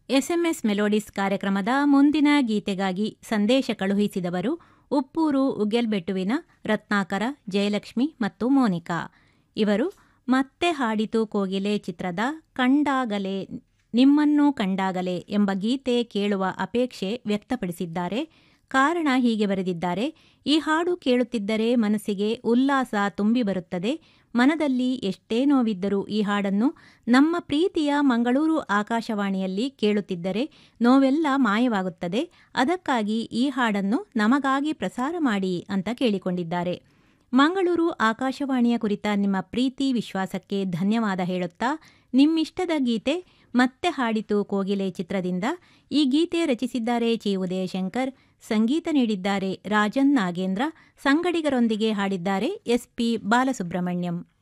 SMS melodies ಕಾರ್ಯಕ್ರಮದ ಮುಂದಿನ ಗೀತೆಗಾಗಿ ಸಂದೇಶ ಕಳುಹಿಸಿದವರು ಉಪ್ಪೂರು ಉಗ್ಗೆಲ್ಬೆಟ್ಟುವಿನ ರತ್ನಾಕರ ಜಯಲಕ್ಷ್ಮಿ ಮತ್ತು ಮೋನಿಕಾ ಇವರು ಮತ್ತೆ ಹಾಡಿತು ಕೋಗಿಲೆ ಚಿತ್ರದ ಕಂಡಾಗಲೇ ನಿಮ್ಮನ್ನು ಕಂಡಾಗಲೇ ಎಂಬ ಗೀತೆ ಕೇಳುವ ಅಪೇಕ್ಷೆ ವ್ಯಕ್ತಪಡಿಸಿದ್ದಾರೆ ಕಾರಣ ಹೀಗೆ ಬರೆದಿದ್ದಾರೆ ಈ ಹಾಡು ಕೇಳುತ್ತಿದ್ದರೆ ಮನಸ್ಸಿಗೆ ಉಲ್ಲಾಸ ತುಂಬಿ ಬರುತ್ತದೆ ಮನದಲ್ಲಿ ಎಷ್ಟೇ ನೋವಿದ್ದರೂ ಈ ಹಾಡನ್ನು ನಮ್ಮ ಪ್ರೀತಿಯ ಮಂಗಳೂರು ಆಕಾಶವಾಣಿಯಲ್ಲಿ ಕೇಳುತ್ತಿದ್ದರೆ ನೋವೆಲ್ಲ ಮಾಯವಾಗುತ್ತದೆ ಅದಕ್ಕಾಗಿ ಈ ಹಾಡನ್ನು ನಮಗಾಗಿ ಪ್ರಸಾರ ಮಾಡಿ ಅಂತ ಕೇಳಿಕೊಂಡಿದ್ದಾರೆ ಮಂಗಳೂರು ಆಕಾಶವಾಣಿಯ ಕುರಿತ ನಿಮ್ಮ ಪ್ರೀತಿ ವಿಶ್ವಾಸಕ್ಕೆ ಧನ್ಯವಾದ ಹೇಳುತ್ತಾ ನಿಮ್ಮಿಷ್ಟದ ಗೀತೆ ಮತ್ತೆ ಹಾಡಿತು ಕೋಗಿಲೆ ಚಿತ್ರದಿಂದ ಈ ಗೀತೆ ರಚಿಸಿದ್ದಾರೆ ಚಿ ಉದಯಶಂಕರ್ ಸಂಗೀತ ನೀಡಿದ್ದಾರೆ ರಾಜನ್ ನಾಗೇಂದ್ರ ಸಂಗಡಿಗರೊಂದಿಗೆ ಹಾಡಿದ್ದಾರೆ ಎಸ್ಪಿ ಬಾಲಸುಬ್ರಹ್ಮಣ್ಯಂ